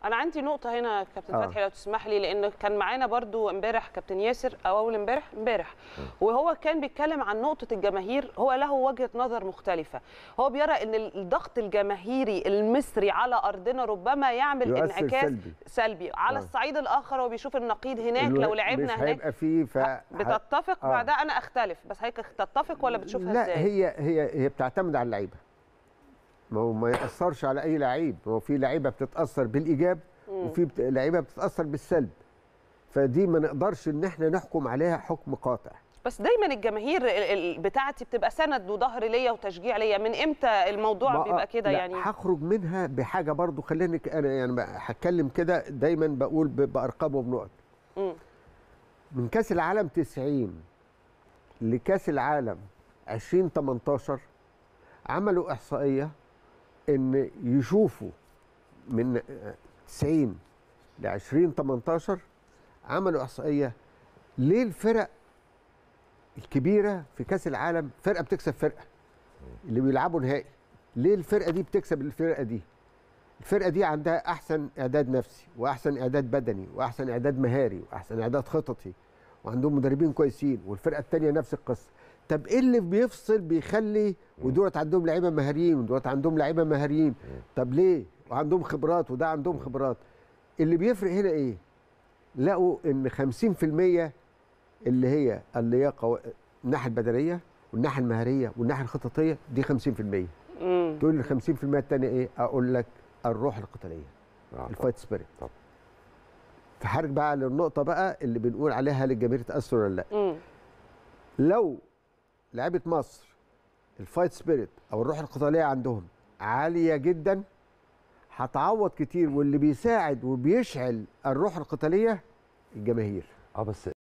انا عندي نقطه هنا كابتن آه. فتحي لو تسمح لي لان كان معانا برضو امبارح كابتن ياسر او اول امبارح امبارح وهو كان بيتكلم عن نقطه الجماهير هو له وجهه نظر مختلفه هو بيرى ان الضغط الجماهيري المصري على ارضنا ربما يعمل يؤثر انعكاس سلبي. سلبي على آه. الصعيد الاخر هو بيشوف النقيض هناك الو- لو لعبنا مش هناك هيبقى فيه ف... بتتفق آه. مع ده انا اختلف بس هيك تتفق ولا بتشوفها لا ازاي هي هي هي بتعتمد على اللعيبه ما هو ما ياثرش على اي لعيب ما هو في لعيبه بتتاثر بالايجاب وفي بت... لعيبه بتتاثر بالسلب فدي ما نقدرش ان احنا نحكم عليها حكم قاطع بس دايما الجماهير ال- ال- بتاعتي بتبقى سند وظهر ليا وتشجيع ليا من امتى الموضوع ما- بيبقى كده لا، يعني هخرج منها بحاجه برضو خليني ك- انا يعني بقى هتكلم كده دايما بقول ب- بارقام وبنقط مم. من كاس العالم 90 لكاس العالم 2018 عملوا احصائيه ان يشوفوا من 90 ل 2018 عملوا احصائيه ليه الفرق الكبيره في كاس العالم فرقه بتكسب فرقه اللي بيلعبوا نهائي ليه الفرقه دي بتكسب الفرقه دي الفرقه دي عندها احسن اعداد نفسي واحسن اعداد بدني واحسن اعداد مهاري واحسن اعداد خططي وعندهم مدربين كويسين والفرقه الثانيه نفس القصه طب ايه اللي بيفصل بيخلي ودولت عندهم لعيبه مهاريين ودولت عندهم لعيبه مهاريين طب ليه وعندهم خبرات وده عندهم خبرات اللي بيفرق هنا ايه لقوا ان 50% اللي هي اللياقه و- الناحيه البدنيه والناحيه المهاريه والناحيه الخططيه دي 50% مم. تقول لي 50% الثانيه ايه اقول لك الروح القتاليه آه، الفايت سبيريت طبعا. فهرجع بقى للنقطه بقى اللي بنقول عليها للجماهير تاثر ولا لا مم. لو لعيبه مصر الفايت سبيريت او الروح القتاليه عندهم عاليه جدا هتعوض كتير واللي بيساعد وبيشعل الروح القتاليه الجماهير اه بس